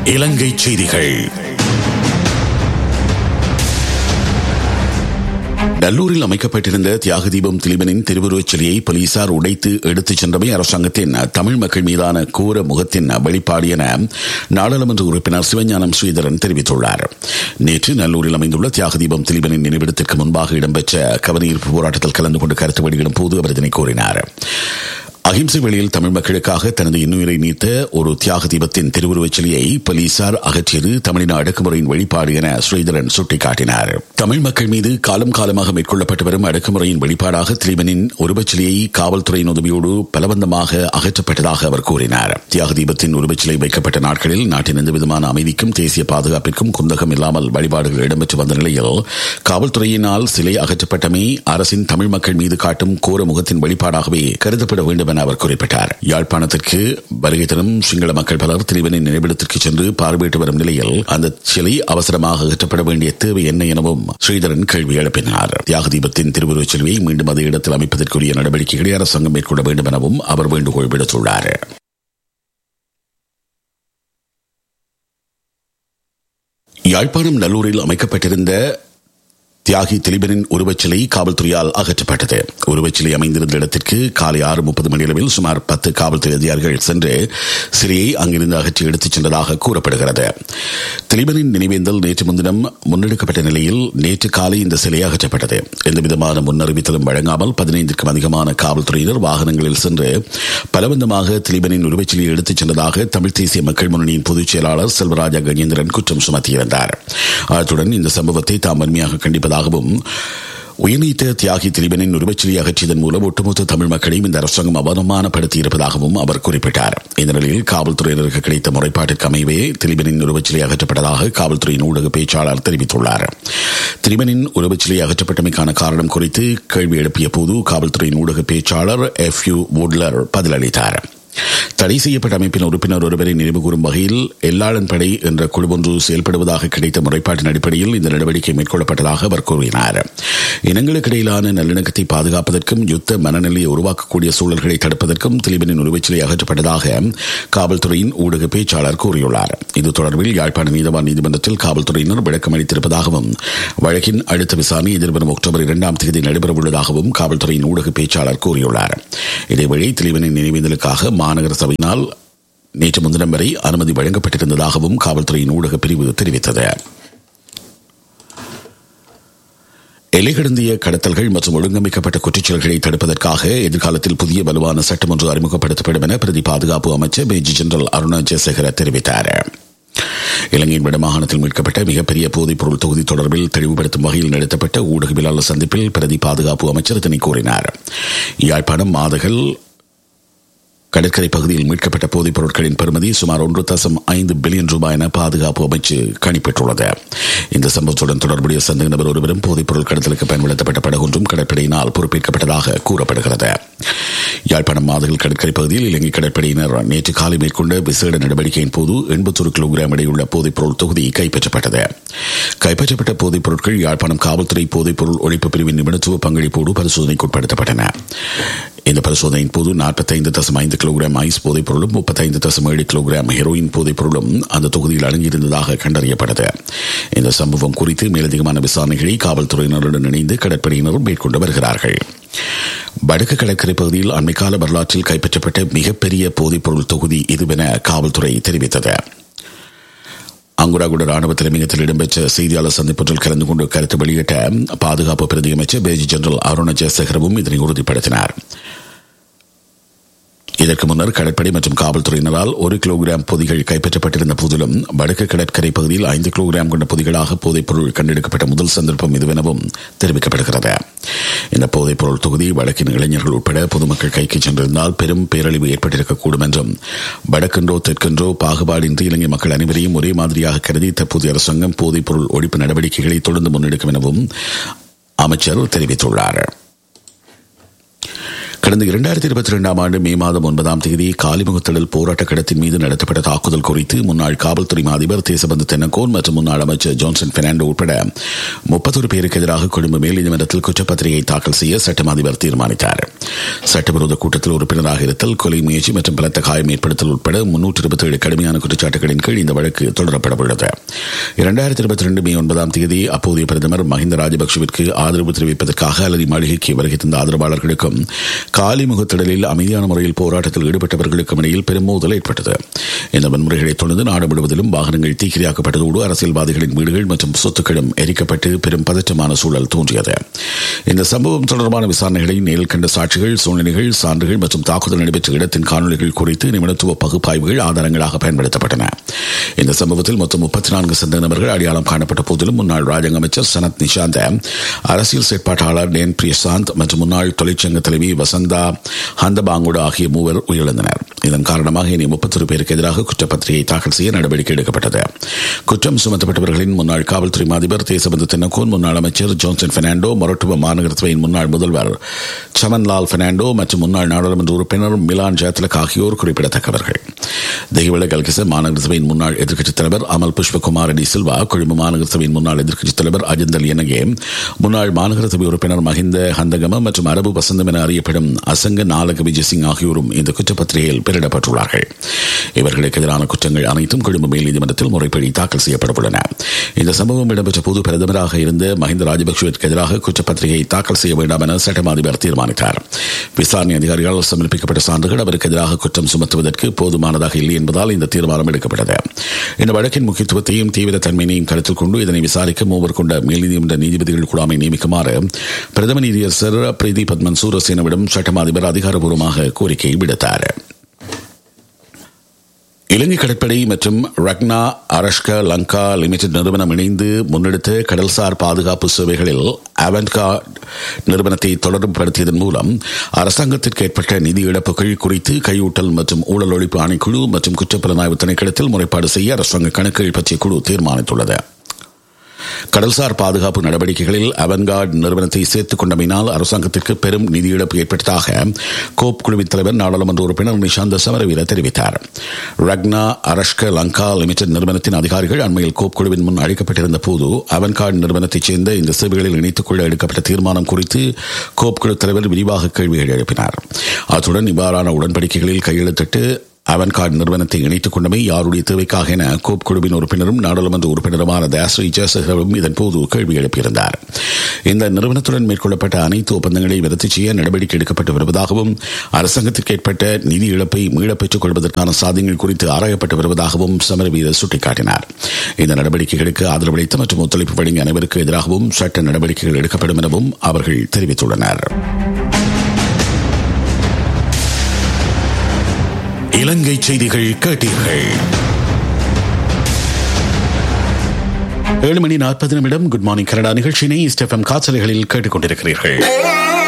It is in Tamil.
இலங்கை செய்திகள் நல்லூரில் அமைக்கப்பட்டிருந்த தியாக தீபம் திலீபனின் திருவுருவச் சிலையை போலீசார் உடைத்து எடுத்துச் சென்றமை அரசாங்கத்தின் தமிழ் மக்கள் மீதான கூற முகத்தின் வெளிப்பாடு என நாடாளுமன்ற உறுப்பினர் சிவஞானம் ஸ்ரீதரன் தெரிவித்துள்ளார் நேற்று நல்லூரில் அமைந்துள்ள தியாக தீபம் திலீபனின் நினைவிடத்திற்கு முன்பாக இடம்பெற்ற கவனஈர்ப்பு போராட்டத்தில் கலந்து கொண்டு கருத்து வெளியிடும் போது அவர் இதனை கூறினார் அகிம்சை வழியில் தமிழ் மக்களுக்காக தனது இன்னுயிரை நீத்த ஒரு தியாக தீபத்தின் திருவுருவச் சிலையை போலீசார் அகற்றியது தமிழின அடக்குமுறையின் வெளிப்பாடு என ஸ்ரீதரன் சுட்டிக்காட்டினார் தமிழ் மக்கள் மீது காலம் காலமாக மேற்கொள்ளப்பட்டு வரும் அடக்குமுறையின் வெளிப்பாடாக திலீபனின் உருவச்சிலையை காவல்துறையின் உதவியோடு பலவந்தமாக அகற்றப்பட்டதாக அவர் கூறினார் தியாக தீபத்தின் உருவச்சிலை வைக்கப்பட்ட நாட்களில் நாட்டின் எந்தவிதமான அமைதிக்கும் தேசிய பாதுகாப்பிற்கும் குந்தகம் இல்லாமல் வழிபாடுகள் இடம்பெற்று வந்த நிலையில் காவல்துறையினால் சிலை அகற்றப்பட்டமை அரசின் தமிழ் மக்கள் மீது காட்டும் கோர முகத்தின் வெளிப்பாடாகவே கருதப்பட வேண்டும் என அவர் குறிப்பிட்டார் யாழ்ப்பாணத்திற்கு வருகை தரும் சிங்கள மக்கள் பலர் திரிவனின் நினைவிடத்திற்கு சென்று பார்வையிட்டு வரும் நிலையில் அந்த சிலை அவசரமாக அகற்றப்பட வேண்டிய தேவை என்ன எனவும் ஸ்ரீதரன் கேள்வி எழுப்பினார் தியாக தீபத்தின் திருவுருவச் சிலுவையை மீண்டும் அதே இடத்தில் அமைப்பதற்குரிய நடவடிக்கைகளை அரசாங்கம் மேற்கொள்ள வேண்டும் எனவும் அவர் வேண்டுகோள் விடுத்துள்ளார் யாழ்ப்பாணம் நல்லூரில் அமைக்கப்பட்டிருந்த தியாகி திலீபனின் உருவச்சிலை காவல்துறையால் அகற்றப்பட்டது உருவச்சிலை அமைந்திருந்த இடத்திற்கு காலை ஆறு முப்பது மணியளவில் சுமார் பத்து காவல்துறை அதிகாரிகள் சென்று சிலையை அங்கிருந்து அகற்றி எடுத்துச் சென்றதாக கூறப்படுகிறது திலீபனின் நினைவேந்தல் நேற்று முன்தினம் முன்னெடுக்கப்பட்ட நிலையில் நேற்று காலை இந்த சிலை அகற்றப்பட்டது எந்தவிதமான முன்னறிவித்தலும் வழங்காமல் பதினைந்திற்கும் அதிகமான காவல்துறையினர் வாகனங்களில் சென்று பலவந்தமாக திலீபனின் உருவச்சிலையை எடுத்துச் சென்றதாக தமிழ் தேசிய மக்கள் முன்னணியின் பொதுச் செயலாளர் செல்வராஜா கஜேந்திரன் குற்றம் சுமத்தியிருந்தார் அத்துடன் இந்த சம்பவத்தை தாம் வன்மையாக கண்டிப்பதாக இருப்பதாகவும் உயிர்நீத்த தியாகி திலீபனின் உருவச்சிலை அகற்றியதன் மூலம் ஒட்டுமொத்த தமிழ் மக்களையும் இந்த அரசாங்கம் அவமானப்படுத்தி இருப்பதாகவும் அவர் குறிப்பிட்டார் இந்த நிலையில் காவல்துறையினருக்கு கிடைத்த முறைப்பாட்டிற்கு அமைவே திலீபனின் உருவச்சிலை அகற்றப்பட்டதாக காவல்துறையின் ஊடக பேச்சாளர் தெரிவித்துள்ளார் திலீபனின் உருவச்சிலை அகற்றப்பட்டமைக்கான காரணம் குறித்து கேள்வி எழுப்பிய போது காவல்துறையின் ஊடக பேச்சாளர் எஃப் யூ வுட்லர் பதிலளித்தார் தடை செய்யப்பட்ட அமைப்பின் உறுப்பினர் ஒருவரை நினைவுகூரும் வகையில் எல்லாளன் படை என்ற குழு ஒன்று செயல்படுவதாக கிடைத்த முறைப்பாட்டின் அடிப்படையில் இந்த நடவடிக்கை மேற்கொள்ளப்பட்டதாக அவர் கூறினார் இனங்களுக்கு இடையிலான நல்லிணக்கத்தை பாதுகாப்பதற்கும் யுத்த மனநிலையை உருவாக்கக்கூடிய சூழல்களை தடுப்பதற்கும் திலீபனின் உருவச்சிலை அகற்றப்பட்டதாக காவல்துறையின் ஊடக பேச்சாளர் கூறியுள்ளார் இது தொடர்பில் யாழ்ப்பாண நீதவான் நீதிமன்றத்தில் காவல்துறையினர் விளக்கம் அளித்திருப்பதாகவும் வழக்கின் அடுத்த விசாரணை எதிர்வரும் அக்டோபர் இரண்டாம் தேதி நடைபெறவுள்ளதாகவும் காவல்துறையின் ஊடக பேச்சாளர் கூறியுள்ளார் இதேவழி திலீபனின் நினைவேந்தலுக்காக மாநகர சபையினால் நேற்று முன்தினம் வரை அனுமதி வழங்கப்பட்டிருந்ததாகவும் காவல்துறையின் ஊடக பிரிவு தெரிவித்தது எல்லை கடந்திய கடத்தல்கள் மற்றும் ஒழுங்கமைக்கப்பட்ட குற்றச்செயல்களை தடுப்பதற்காக எதிர்காலத்தில் புதிய வலுவான சட்டம் ஒன்று அறிமுகப்படுத்தப்படும் என பிரதி பாதுகாப்பு அமைச்சர் மேஜர் ஜெனரல் அருணா ஜெயசேகர தெரிவித்தார் இலங்கையின் வடமாகாணத்தில் மீட்கப்பட்ட மிகப்பெரிய போதைப் பொருள் தொகுதி தொடர்பில் தெளிவுபடுத்தும் வகையில் நடத்தப்பட்ட ஊடகவியலாளர் சந்திப்பில் பிரதி பாதுகாப்பு அமைச்சர் இதனை கூறினார் யாழ்ப்பாணம் மாதகள் கடற்கரை பகுதியில் மீட்கப்பட்ட போதைப் பொருட்களின் பெறுமதி சுமார் ஒன்று தசம் ஐந்து பில்லியன் ரூபாய் என பாதுகாப்பு அமைச்சு கணிப்பிட்டுள்ளது இந்த சம்பவத்துடன் தொடர்புடைய சந்தேக நபர் ஒருவரும் போதைப் பொருள் கடத்தலுக்கு பயன்படுத்தப்பட்ட படகொன்றும் கடற்படையினால் பொறுப்பேற்கப்பட்டதாக கூறப்படுகிறது யாழ்ப்பாணம் மாதகள் கடற்கரை பகுதியில் இலங்கை கடற்படையினர் நேற்று காலை மேற்கொண்ட விசேட நடவடிக்கையின் போது எண்பத்தொரு கிலோகிராம் இடையுள்ள போதைப் பொருள் தொகுதி கைப்பற்றப்பட்டது கைப்பற்றப்பட்ட போதைப் பொருட்கள் யாழ்ப்பாணம் காவல்துறை போதைப் பொருள் ஒழிப்பு பிரிவின் நிபுணத்துவ பங்களிப்போடு பரிசோதனைக்கு உட்படுத்தப்பட்டன இந்த பரிசோதனையின் போது நாற்பத்தைந்து தசம் ஐந்து கிலோகிராம் ஐஸ் போதைப் பொருளும் முப்பத்தைந்து தசம் ஏழு கிலோகிராம் ஹெரோயின் போதைப் பொருளும் அந்த தொகுதியில் அடங்கியிருந்ததாக கண்டறியப்பட்டது இந்த சம்பவம் குறித்து மேலதிகமான விசாரணைகளை காவல்துறையினருடன் இணைந்து கடற்படையினர் மேற்கொண்டு வருகிறார்கள் வடக்கு கடற்கரை பகுதியில் அண்மைக்கால வரலாற்றில் கைப்பற்றப்பட்ட மிகப்பெரிய போதைப் பொருள் தொகுதி இதுவென காவல்துறை தெரிவித்தது அங்குராகுட ராணுவ தலைமையகத்தில் இடம்பெற்ற செய்தியாளர் சந்திப்பொன்றில் கலந்து கொண்டு கருத்து வெளியிட்ட பாதுகாப்பு பிரதி அமைச்சர் மேஜர் ஜெனரல் அருண ஜெயசேகரவும் இதனை உறுதிப்படுத்தினார் இதற்கு முன்னர் கடற்படை மற்றும் காவல்துறையினரால் ஒரு கிலோகிராம் பொதிகள் கைப்பற்றப்பட்டிருந்த போதிலும் வடக்கு கடற்கரை பகுதியில் ஐந்து கிலோகிராம் கொண்ட பொதிகளாக போதைப் பொருள் கண்டெடுக்கப்பட்ட முதல் சந்தர்ப்பம் இதுவெனவும் தெரிவிக்கப்படுகிறது இந்த போதைப் பொருள் தொகுதி வடக்கின் இளைஞர்கள் உட்பட பொதுமக்கள் கைக்கு சென்றிருந்தால் பெரும் பேரழிவு ஏற்பட்டிருக்கக்கூடும் என்றும் வடக்கென்றோ தெற்கென்றோ பாகுபாடின்றி இலங்கை மக்கள் அனைவரையும் ஒரே மாதிரியாக கருதி தற்போதைய அரசாங்கம் போதைப் பொருள் ஒழிப்பு நடவடிக்கைகளை தொடர்ந்து முன்னெடுக்கும் எனவும் அமைச்சர் தெரிவித்துள்ளார் கடந்த இரண்டாயிரத்தி இருபத்தி இரண்டாம் ஆண்டு மே மாதம் ஒன்பதாம் தேதி காலிமுகத்திடல் போராட்ட கடத்தின் மீது நடத்தப்பட்ட தாக்குதல் குறித்து முன்னாள் காவல்துறை அதிபர் தேசபந்து தென்னகோன் மற்றும் முன்னாள் அமைச்சர் ஜான்சன் பெர்னாண்டோ உட்பட முப்பத்தொரு பேருக்கு எதிராக கொழும்பு மேல் நீதிமன்றத்தில் குற்றப்பத்திரிகை தாக்கல் செய்ய சட்டம் அதிபர் தீர்மானித்தார் சட்டவிரோத கூட்டத்தில் உறுப்பினராக இருத்தல் கொலை முயற்சி மற்றும் பலத்த காயம் ஏற்படுத்தல் உட்பட முன்னூற்றி இருபத்தி ஏழு கடுமையான குற்றச்சாட்டுகளின் கீழ் இந்த வழக்கு தொடரப்பட உள்ளது இரண்டாயிரத்தி இருபத்தி ரெண்டு மே ஒன்பதாம் தேதி அப்போதைய பிரதமர் மஹிந்த ராஜபக்சவிற்கு ஆதரவு தெரிவிப்பதற்காக அல்லது மாளிகைக்கு வருகை தந்த ஆதரவாளர்களுக்கும் காலிமுகத்திடலில் அமைதியான முறையில் போராட்டத்தில் ஈடுபட்டவர்களுக்கும் இடையில் பெரும் மோதல் ஏற்பட்டது இந்த வன்முறைகளை தொடர்ந்து நாடு முழுவதிலும் வாகனங்கள் தீக்கிரையாக்கப்பட்டதோடு அரசியல்வாதிகளின் வீடுகள் மற்றும் சொத்துக்களும் எரிக்கப்பட்டு பெரும் பதற்றமான சூழல் தோன்றியது இந்த சம்பவம் தொடர்பான விசாரணைகளை நேரில் கண்ட சாட்சிகள் சூழ்நிலைகள் சான்றுகள் மற்றும் தாக்குதல் நடைபெற்ற இடத்தின் காணொலிகள் குறித்து நிபுணத்துவ பகுப்பாய்வுகள் ஆதாரங்களாக பயன்படுத்தப்பட்டன இந்த சம்பவத்தில் மொத்தம் முப்பத்தி நான்கு சந்தேக நபர்கள் அடையாளம் காணப்பட்ட போதிலும் முன்னாள் ராஜாங்க அமைச்சர் சனத் நிஷாந்த அரசியல் செயற்பாட்டாளர் டேன் பிரியசாந்த் மற்றும் முன்னாள் தொழிற்சங்க தலைவி வசந்தா ஹந்தபாங்குடு ஆகிய மூவர் உயிரிழந்தனர் இதன் காரணமாக இனி முப்பத்தொரு பேருக்கு எதிராக குற்றப்பத்திரிகை தாக்கல் செய்ய நடவடிக்கை எடுக்கப்பட்டது குற்றம் சுமத்தப்பட்டவர்களின் முன்னாள் காவல்துறை அதிபர் தேசபந்து தென்னகோன் முன்னாள் அமைச்சர் ஜான்சன் பெர்னாண்டோ மொரட்டுவ மாநகர சபையின் முன்னாள் முதல்வர் சமன்லால் பெர்னாண்டோ மற்றும் முன்னாள் நாடாளுமன்ற உறுப்பினர் மிலான் ஜெயத்லக் ஆகியோர் குறிப்பிடத்தக்கவர்கள் தெய்வள கல்கிச மாநகர சபையின் முன்னாள் எதிர்க்கட்சித் தலைவர் அமல் புஷ்பகுமார் டி சில்வா கொழும்பு மாநகர சபையின் முன்னாள் எதிர்க்கட்சித் தலைவர் அஜந்தல் எனகே முன்னாள் மாநகர சபை உறுப்பினர் மஹிந்த ஹந்தகம மற்றும் அரபு வசந்தம் என அறியப்படும் அசங்க நாலக விஜயசிங் ஆகியோரும் இந்த குற்றப்பத்திரிகையில் பெயரிடப்பட்டுள்ளார்கள் இவர்களுக்கு எதிரான குற்றங்கள் அனைத்தும் கொழும்பு மேல் நீதிமன்றத்தில் முறைப்படி தாக்கல் செய்யப்படவுள்ளன இந்த சம்பவம் இடம்பெற்ற போது பிரதமராக இருந்த மஹிந்த ராஜபக்சவிற்கு எதிராக குற்றப்பத்திரிகை தாக்கல் செய்ய வேண்டாம் என சட்டம் அதிபர் தீர்மானித்தார் விசாரணை அதிகாரிகளால் சமர்ப்பிக்கப்பட்ட சான்றுகள் அவருக்கு எதிராக குற்றம் சுமத்துவதற்கு போதுமானதாக இல்லை என்பதால் இந்த தீர்மானம் எடுக்கப்பட்டது இந்த வழக்கின் முக்கியத்துவத்தையும் தீவிர தன்மையினையும் கருத்தில் கொண்டு இதனை விசாரிக்க மூவர் கொண்ட மேல் நீதிமன்ற நீதிபதிகள் குழாமை நியமிக்குமாறு பிரதம நீதியரசர் பிரீதி பத்மன் சூரசேனவிடம் சட்டம் அதிபர் அதிகாரப்பூர்வமாக கோரிக்கை விடுத்தார் இலங்கை கடற்படை மற்றும் ரக்னா அரஷ்க லங்கா லிமிடெட் நிறுவனம் இணைந்து முன்னெடுத்த கடல்சார் பாதுகாப்பு சேவைகளில் அவன்கா நிறுவனத்தை தொடர்புபடுத்தியதன் மூலம் அரசாங்கத்திற்கு ஏற்பட்ட நிதி இழப்புகள் குறித்து கையூட்டல் மற்றும் ஊழல் ஒழிப்பு ஆணைக்குழு மற்றும் குற்றப்புலனாய்வு திணைக்களத்தில் முறைப்பாடு செய்ய அரசாங்க கணக்குகள் பற்றிய குழு தீர்மானித்துள்ளது கடல்சார் பாதுகாப்பு நடவடிக்கைகளில் அவன்கார்டு நிறுவனத்தை சேர்த்துக் கொண்டமையினால் அரசாங்கத்திற்கு பெரும் நிதி இழப்பு ஏற்பட்டதாக கோப் குழுவின் தலைவர் நாடாளுமன்ற உறுப்பினர் நிஷாந்த சமரவீர தெரிவித்தார் ரக்னா அரஷ்க லங்கா லிமிடெட் நிறுவனத்தின் அதிகாரிகள் அண்மையில் கோப் குழுவின் முன் அழைக்கப்பட்டிருந்த போது அவன்கார்டு நிறுவனத்தைச் சேர்ந்த இந்த சேவைகளில் இணைத்துக் கொள்ள எடுக்கப்பட்ட தீர்மானம் குறித்து கோப் குழு தலைவர் விரிவாக கேள்விகள் எழுப்பினார் அத்துடன் இவ்வாறான உடன்படிக்கைகளில் கையெழுத்திட்டு அவன்கார்டு நிறுவனத்தை இணைத்துக் கொண்டமை யாருடைய தேவைக்காக என கோப் குழுவின் உறுப்பினரும் நாடாளுமன்ற உறுப்பினருமான தாஸ்ரீ ஜெயசேகரவும் இதன்போது கேள்வி எழுப்பியிருந்தார் இந்த நிறுவனத்துடன் மேற்கொள்ளப்பட்ட அனைத்து ஒப்பந்தங்களையும் ரத்து செய்ய நடவடிக்கை எடுக்கப்பட்டு வருவதாகவும் அரசாங்கத்திற்கு ஏற்பட்ட நிதி இழப்பை மீளப் பெற்றுக் கொள்வதற்கான சாத்தியங்கள் குறித்து ஆராயப்பட்டு வருவதாகவும் சமரவீரர் சுட்டிக்காட்டினார் இந்த நடவடிக்கைகளுக்கு ஆதரவளித்த மற்றும் ஒத்துழைப்பு வழங்கிய அனைவருக்கு எதிராகவும் சட்ட நடவடிக்கைகள் எடுக்கப்படும் எனவும் அவர்கள் தெரிவித்துள்ளனர் இலங்கை செய்திகள் கேட்டீர்கள் ஏழு மணி நாற்பது நிமிடம் குட் மார்னிங் கனடா நிகழ்ச்சியினை ஸ்டெஃபம் காய்ச்சல்களில் கேட்டுக் கொண்டிருக்கிறீர்கள்